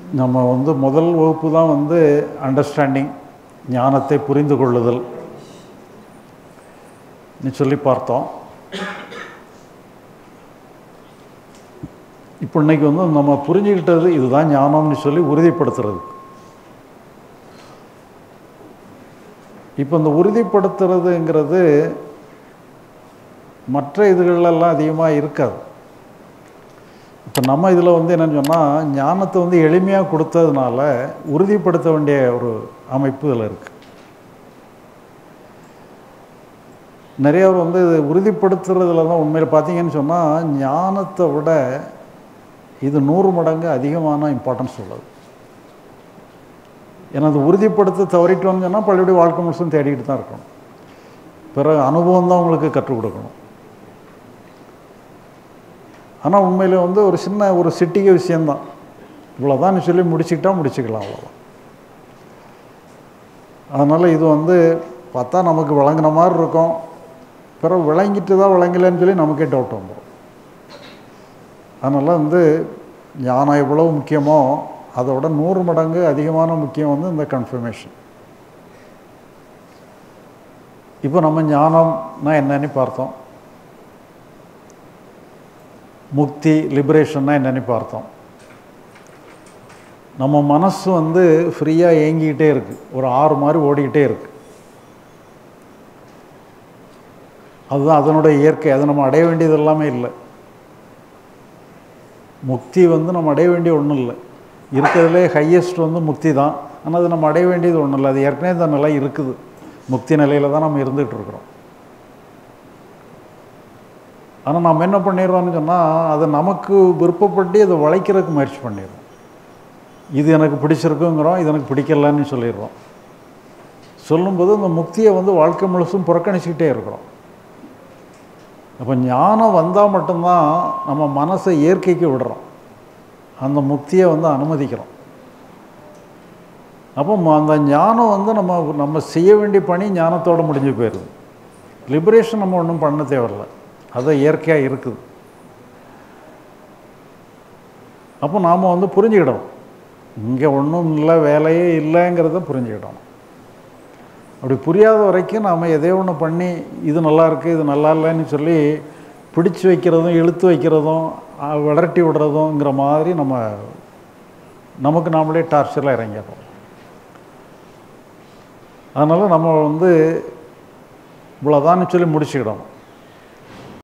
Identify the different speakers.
Speaker 1: நம்ம வந்து முதல் வகுப்பு தான் வந்து அண்டர்ஸ்டாண்டிங் ஞானத்தை புரிந்து கொள்ளுதல் நீ சொல்லி பார்த்தோம் இப்போ இன்னைக்கு வந்து நம்ம புரிஞ்சுக்கிட்டது இதுதான் ஞானம்னு சொல்லி உறுதிப்படுத்துறது இப்போ இந்த உறுதிப்படுத்துறதுங்கிறது மற்ற இதுகளெல்லாம் அதிகமாக இருக்காது இப்போ நம்ம இதில் வந்து என்னென்னு சொன்னால் ஞானத்தை வந்து எளிமையாக கொடுத்ததுனால உறுதிப்படுத்த வேண்டிய ஒரு அமைப்பு இதில் இருக்குது நிறைய பேர் வந்து இது உறுதிப்படுத்துறதுல தான் உண்மையில் பார்த்தீங்கன்னு சொன்னால் ஞானத்தை விட இது நூறு மடங்கு அதிகமான இம்பார்ட்டன்ஸ் உள்ளது ஏன்னா அது உறுதிப்படுத்த தவறிட்டோம்னு சொன்னால் பழையபடி வாழ்க்கை முழுசும் தேடிக்கிட்டு தான் இருக்கணும் பிறகு அனுபவம் தான் உங்களுக்கு கற்றுக் கொடுக்கணும் ஆனால் உண்மையில் வந்து ஒரு சின்ன ஒரு சிட்டிகை விஷயந்தான் இவ்வளோதான் சொல்லி முடிச்சுக்கிட்டா முடிச்சுக்கலாம் அவ்வளோதான் அதனால் இது வந்து பார்த்தா நமக்கு விளங்குன மாதிரி இருக்கும் பிறகு விளங்கிட்டு தான் விளங்கலைன்னு சொல்லி நமக்கே டவுட் வந்துடும் அதனால் வந்து ஞானம் எவ்வளவு முக்கியமோ அதோட நூறு மடங்கு அதிகமான முக்கியம் வந்து இந்த கன்ஃபர்மேஷன் இப்போ நம்ம ஞானம்னா என்னன்னு பார்த்தோம் முக்தி லிபரேஷன்னா என்னன்னு பார்த்தோம் நம்ம மனசு வந்து ஃப்ரீயாக இயங்கிக்கிட்டே இருக்குது ஒரு ஆறு மாதிரி ஓடிக்கிட்டே இருக்குது அதுதான் அதனுடைய இயற்கை அதை நம்ம அடைய வேண்டியது எல்லாமே இல்லை முக்தி வந்து நம்ம அடைய வேண்டிய ஒன்றும் இல்லை இருக்கிறதுலே ஹையஸ்ட் வந்து முக்தி தான் ஆனால் அது நம்ம அடைய வேண்டியது ஒன்றும் இல்லை அது ஏற்கனவே இந்த நிலை இருக்குது முக்தி நிலையில் தான் நம்ம இருந்துகிட்டு இருக்கிறோம் ஆனால் நம்ம என்ன பண்ணிடுறோம்னு சொன்னால் அதை நமக்கு விருப்பப்பட்டு அதை வளைக்கிறதுக்கு முயற்சி பண்ணிடுறோம் இது எனக்கு பிடிச்சிருக்குங்கிறோம் இது எனக்கு பிடிக்கலன்னு சொல்லிடுறோம் சொல்லும்போது இந்த முக்தியை வந்து வாழ்க்கை முழுசும் புறக்கணிச்சுக்கிட்டே இருக்கிறோம் அப்போ ஞானம் வந்தால் மட்டும்தான் நம்ம மனசை இயற்கைக்கு விடுறோம் அந்த முக்தியை வந்து அனுமதிக்கிறோம் அப்போ அந்த ஞானம் வந்து நம்ம நம்ம செய்ய வேண்டிய பணி ஞானத்தோடு முடிஞ்சு போயிடுது லிபரேஷன் நம்ம ஒன்றும் பண்ண தேவையில்லை அது இயற்கையாக இருக்குது அப்போ நாம் வந்து புரிஞ்சுக்கிடணும் இங்கே ஒன்றும் இல்லை வேலையே இல்லைங்கிறத புரிஞ்சுக்கிடணும் அப்படி புரியாத வரைக்கும் நாம் எதையோ ஒன்று பண்ணி இது நல்லா இருக்குது இது நல்லா இல்லைன்னு சொல்லி பிடிச்சு வைக்கிறதும் இழுத்து வைக்கிறதும் விடரட்டி விடுறதுங்கிற மாதிரி நம்ம நமக்கு நாமளே டார்ச்சரில் இறங்கிடுறோம் அதனால் நம்ம வந்து இவ்வளோதான்னு சொல்லி முடிச்சுக்கிடணும்